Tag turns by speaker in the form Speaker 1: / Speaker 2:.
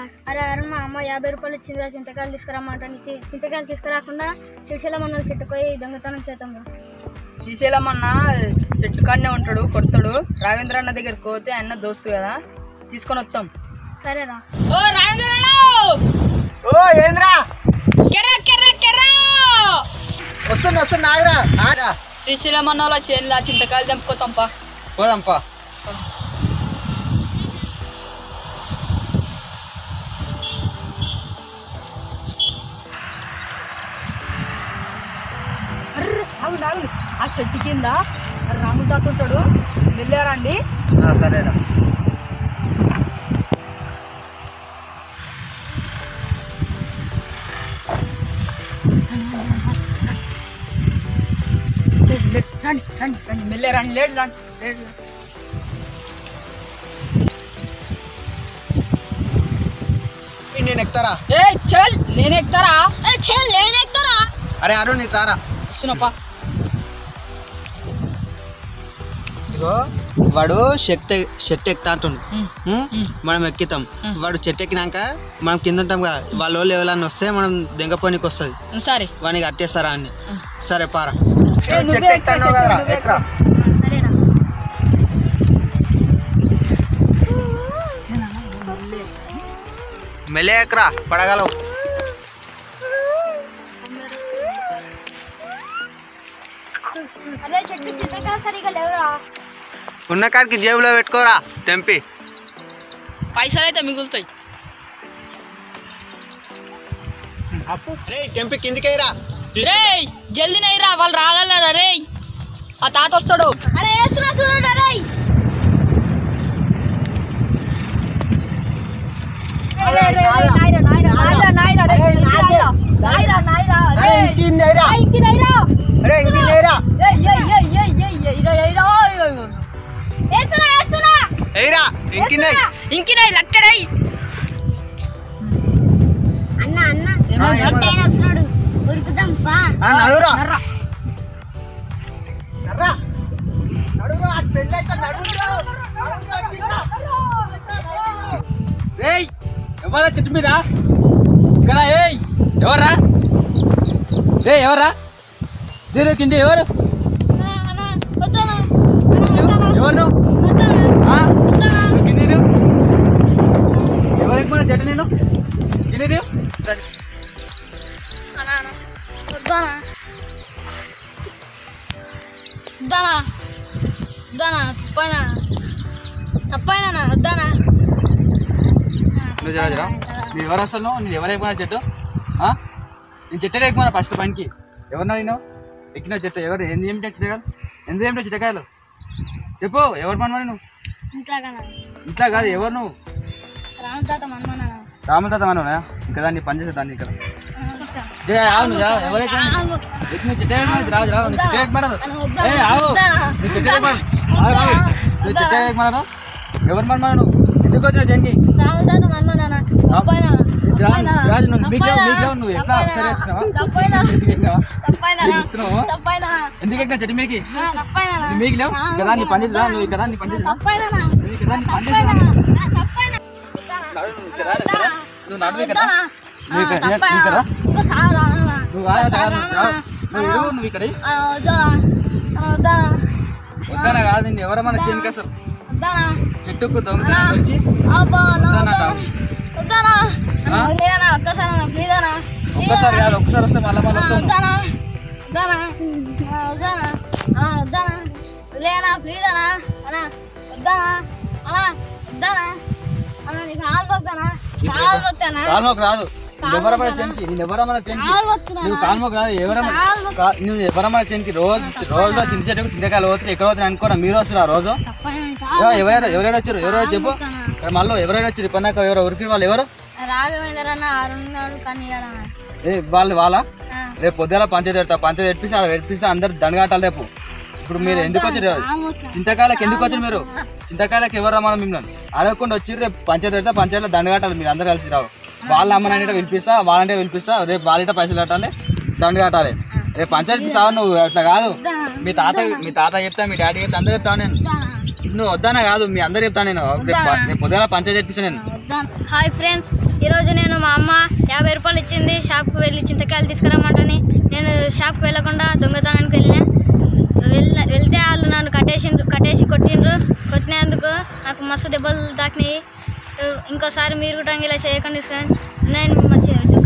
Speaker 1: అరే అరే మా అమ్మ యాభై రూపాయలు ఇచ్చిందిరా చింతకాయలు తీసుకురమ్మంటాను చి- చింతకాయలు తీసుకురాకుండా శ్రీశైలం అన్నలు చెట్టుపోయి దొంగతనం చేద్దాం రా
Speaker 2: శ్రీశైలం అన్న చెట్టు కాడనే ఉంటాడు కొడతాడు రావేంద్ర అన్న దగ్గరికి పోతే అన్న దోస్తు కదా తీసుకొని వస్తాం
Speaker 1: సరేరా
Speaker 2: ఓ రావేంద్ర అన్న
Speaker 3: ఓ ఏంద్రా
Speaker 2: కెర్ర కెర్ర కెర్ర
Speaker 3: వస్తున్నా వస్తున్నా ఆగరా ఆగరా
Speaker 2: శ్రీశైలం అన్న వాళ్ళ చేనులా చింతకాయలు తెంపుకోతాంపా
Speaker 3: పోదాంపా
Speaker 2: ఆగుండు ఆగుండు ఆ చెట్టు కింద రాములు తాత ఉంటాడు వెళ్ళారండి
Speaker 3: ఆ, సరేరా
Speaker 2: రండి రండి రండి మెల్లే రండి లేడు రండి లేడు
Speaker 3: నేను ఎక్కుతారా
Speaker 2: ఏ చల్ నేను ఎక్కుతారా
Speaker 1: నేను ఎక్కుతారా
Speaker 3: అరే అరుణ్ నీకు రారా
Speaker 2: వస్తున్నప్పా
Speaker 3: ఇగో వాడు చెట్టు చెట్టు ఎక్కుతా అంటుండు ఉం? మనం ఎక్కుతాం వాడు చెట్టు ఎక్కినాక మనం కింద ఉంటాం కదా వాళ్ళ వాళ్ళు ఎవరన్నా వస్తే మనం దెంగపోనికి వస్తుంది
Speaker 2: సరే
Speaker 3: వానికి కట్టేస్తారా అని సరే పారా
Speaker 2: ఏ, నువ్వే ఎక్కుతా, చెట్టు నువ్వే ఎక్కుతా.
Speaker 1: సరేరా
Speaker 3: మెల్లే ఎక్కరా పడగలవు
Speaker 1: అరే చెట్టు చింతకాయ సరిగా లేవురా
Speaker 3: ఉన్న కాడికి జేబులో పెట్టుకోరా తెంపి
Speaker 2: పైసలు అయితే మిగులుతాయి
Speaker 3: రే తెంపి కిందికేరా
Speaker 2: రేయ్ జల్దీ నైరా వాళ్ళు రాగలరా రేయ్ ఆ తాత వస్తాడు
Speaker 1: అరే వేస్తున్నా చూడండి అరే
Speaker 3: అరే ఇంకినేరా
Speaker 1: వేస్తున్నా వేస్తున్నా
Speaker 3: ఎయిరా ఇంకినే
Speaker 2: ఇంకినాయి లక్కడై
Speaker 1: అన్న అన్న ఆయన వస్తున్నాడు ఉరుకుదాం పా
Speaker 3: నడురా రేయ్ ఎవరా చెట్టు మీద ఇక్కడ ఏయ్ ఎవర్రా రే ఎవర్రా దీని కింద ఎవరు ఎవరు నువ్వు? ఆ? నువ్వు కింద నువ్వు? ఎవరు ఎక్కువ చెట్టు నేను కింద నువ్వు?
Speaker 1: వద్దానా వద్దానా తప్పైనా తప్పైనా వద్దానా
Speaker 3: నువ్వు జరా జరా నువ్వు ఎవరు అసలు నువ్వు? నేను ఎవరు ఎక్కువ చెట్టు ఆ? నేను చెట్టు ఎక్కువ ఫస్ట్ పనికి ఎవరు నేను ఎక్కిన చెట్టు ఎవరు ఎందుకు ఏమిటో చిట్టకాయలు ఎందుకు ఏమిటో చిట్టకాయలు చెప్పు ఎవరు మనమని నువ్వు
Speaker 1: ఇంట్లో కదా
Speaker 3: ఇంట్లో కాదు ఎవరు నువ్వు
Speaker 1: రాను తాత మనమన్నా
Speaker 3: రామతాత మనవనా ఇంకా దాన్ని పని చేసే దాన్ని ఇక్కడ జే, ఆగు నువ్వు జరా, ఎవరు ఎక్కువ ఎక్కిన చెట్టు ఎక్కువ రావు రావు నువ్వు చెట్టు ఎక్కువ ఏ ఆవు నువ్వు చెట్టు ఎక్కువ ఆగు ఆగు నువ్వు చెట్టు ఎక్కువ ఎవరు మనమా నువ్వు ఎందుకు వచ్చిన జంగి
Speaker 1: రాను తాత మనమన్నా తప్పైనా
Speaker 3: రాజు రాజు నువ్వు మీకు లేవు, మీకు లేవు, నువ్వు ఎట్లా సరే వేస్తున్నావా?
Speaker 1: తప్పైనా
Speaker 3: ఎందుకు ఎక్కినావా?
Speaker 1: తప్పైనా
Speaker 3: ఎందుకు ఎక్కుతున్నావు?
Speaker 1: తప్పైనా
Speaker 3: ఎందుకు ఎక్కినా చెట్టు మీకి
Speaker 1: తప్పైనా
Speaker 3: నువ్వు మీకు లేవు కదా నీ పని చేసా నువ్వు కదా నీ పని చేసా
Speaker 1: తప్పైనా
Speaker 3: నువ్వు కదా నీ పని చేసా
Speaker 1: తప్పైనా
Speaker 3: నువ్వు నడువు కదా నువ్వు ఇక్కడ నువ్వు ఇక్కడ రా. నువ్వు రా, రా, రా, రా. నువ్వు ఇరుగు, నువ్వు ఇక్కడ ఇ. వద్దానా కాదు నిన్ను ఎవరో మన చేనుకి అసలు చెట్టుకు దొంగతనం వచ్చి ఒక్కసారి కాదు ఒక్కసారి వస్తే మళ్ళీ మళ్ళీ వస్తావు
Speaker 1: లేనా ప్లీజ్ అనా అనా వద్దానా అనా వద్దానా అన్నా నీకు కాలు పోతానా కాలు పోతానా
Speaker 3: కాల్మోకు రాదు నువ్వు ఎవరో మన చేనికి నేను ఎవరో మన చేనికి
Speaker 1: కాలు పోతున్నా
Speaker 3: నువ్వు కాల్మోకు రాదు ఎవరో కా- నువ్వు ఎవరో మన చేనికి రోజు రోజులో చిన్న చెట్టుకు చింతకాయలు పోతుంది ఎక్కడ పోతుంది అనుకోరా మీరు వస్తున్నారు రోజు ఎవ- ఎవరైనా ఎవరైనా వచ్చారు ఎవరైనా చెప్పు ఇక్కడ మళ్ళీ ఎవరైనా వచ్చారు ఇప్పటిదాకా ఎవరో ఉరికి వాళ్ళు ఎవరు
Speaker 1: రాఘవేంద్ర అన్న అరుణాడు కానీ
Speaker 3: ఏ వాళ్ళు వాళ్ళ రేపు పొద్దున పంచాయతీ పెడతా పంచాయతీ పెట్టిస్తా అక్కడ పెట్టిస్తా అందరు దండగట్టాలి రేపు ఇప్పుడు మీరు ఎందుకు వచ్చారు చింతకాయలకు ఎందుకు వచ్చారు మీరు చింతకాయలకు ఎవరు రమ్మని మిమ్మల్ని అడగకుండా వచ్చి రేపు పంచాయతీ పెడతా పంచాయతీలో దండగట్టాలి మీరు అందరు కలిసి రావు వాళ్ళ అమ్మనంటే పిలిపిస్తా వాళ్ళంటే పిలిపిస్తా రేపు వాళ్ళంటే పైసలు కట్టాలి దండ కట్టాలి రేపు పంచాయతీ సావు నువ్వు అట్లా కాదు మీ తాత మీ తాత చెప్తా మీ డాడీ చెప్తా అందరు చెప్తాను నేను నువ్వు వద్దానా కాదు మీ అందరు చెప్తాను నేను రేపు రేపు పొద్దున పంచాయతీ తెప్పిస్తా నేను
Speaker 1: వద్దాను హాయ్ ఫ్రెండ్స్ ఈరోజు నేను మా అమ్మ యాభై రూపాయలు ఇచ్చింది షాప్కి వెళ్ళి చింతకాయలు తీసుకురమ్మంటని నేను షాప్కి వెళ్ళకుండా దొంగతనానికి వెళ్ళిన వెళ్ళ వెళ్తే వాళ్ళు నన్ను కట్టేసి కట్టేసి కొట్టిండ్రు కొట్టినందుకు నాకు మస్తు దెబ్బలు తాకినాయి ఇంకోసారి మీరు కూడా ఇలా చేయకండి ఫ్రెండ్స్ నేను మంచి